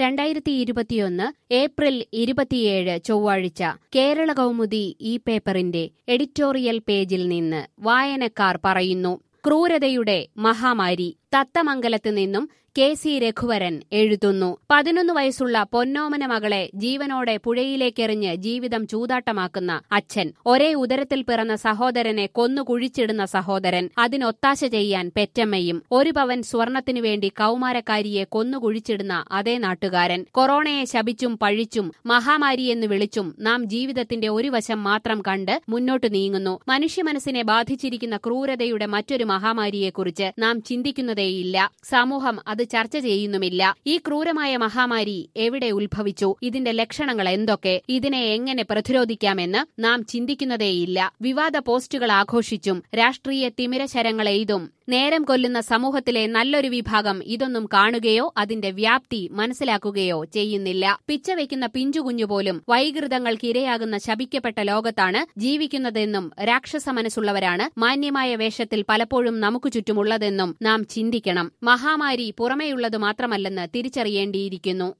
രണ്ടായിരത്തി ഇരുപത്തിയൊന്ന് ഏപ്രിൽ ഇരുപത്തിയേഴ് ചൊവ്വാഴ്ച കേരള കൗമുദി ഈ പേപ്പറിന്റെ എഡിറ്റോറിയൽ പേജിൽ നിന്ന് വായനക്കാർ പറയുന്നു ക്രൂരതയുടെ മഹാമാരി തത്തമംഗലത്ത് നിന്നും കെ സി രഘുവരൻ എഴുതുന്നു പതിനൊന്ന് വയസ്സുള്ള പൊന്നോമന മകളെ ജീവനോടെ പുഴയിലേക്കെറിഞ്ഞ് ജീവിതം ചൂതാട്ടമാക്കുന്ന അച്ഛൻ ഒരേ ഉദരത്തിൽ പിറന്ന സഹോദരനെ കൊന്നു കുഴിച്ചിടുന്ന സഹോദരൻ അതിനൊത്താശ ചെയ്യാൻ പെറ്റമ്മയും ഒരു പവൻ സ്വർണത്തിനു വേണ്ടി കൌമാരക്കാരിയെ കൊന്നു കുഴിച്ചിടുന്ന അതേ നാട്ടുകാരൻ കൊറോണയെ ശപിച്ചും പഴിച്ചും മഹാമാരിയെന്ന് വിളിച്ചും നാം ജീവിതത്തിന്റെ ഒരു വശം മാത്രം കണ്ട് മുന്നോട്ടു നീങ്ങുന്നു മനുഷ്യ മനസ്സിനെ ബാധിച്ചിരിക്കുന്ന ക്രൂരതയുടെ മറ്റൊരു മഹാമാരിയെക്കുറിച്ച് നാം ചിന്തിക്കുന്നതേയില്ല സമൂഹം അത് ചർച്ച ചെയ്യുന്നുമില്ല ഈ ക്രൂരമായ മഹാമാരി എവിടെ ഉത്ഭവിച്ചു ഇതിന്റെ ലക്ഷണങ്ങൾ എന്തൊക്കെ ഇതിനെ എങ്ങനെ പ്രതിരോധിക്കാമെന്ന് നാം ചിന്തിക്കുന്നതേയില്ല വിവാദ പോസ്റ്റുകൾ ആഘോഷിച്ചും രാഷ്ട്രീയ തിമിരശരങ്ങൾ എയ്തും നേരം കൊല്ലുന്ന സമൂഹത്തിലെ നല്ലൊരു വിഭാഗം ഇതൊന്നും കാണുകയോ അതിന്റെ വ്യാപ്തി മനസ്സിലാക്കുകയോ ചെയ്യുന്നില്ല പിച്ചവെക്കുന്ന പിഞ്ചുകുഞ്ഞു പോലും വൈകൃതങ്ങൾക്ക് ഇരയാകുന്ന ശപിക്കപ്പെട്ട ലോകത്താണ് ജീവിക്കുന്നതെന്നും രാക്ഷസ മനസ്സുള്ളവരാണ് മാന്യമായ വേഷത്തിൽ പലപ്പോഴും നമുക്ക് ചുറ്റുമുള്ളതെന്നും നാം ചിന്തിക്കണം മഹാമാരി പുറമേയുള്ളത് മാത്രമല്ലെന്ന് തിരിച്ചറിയേണ്ടിയിരിക്കുന്നു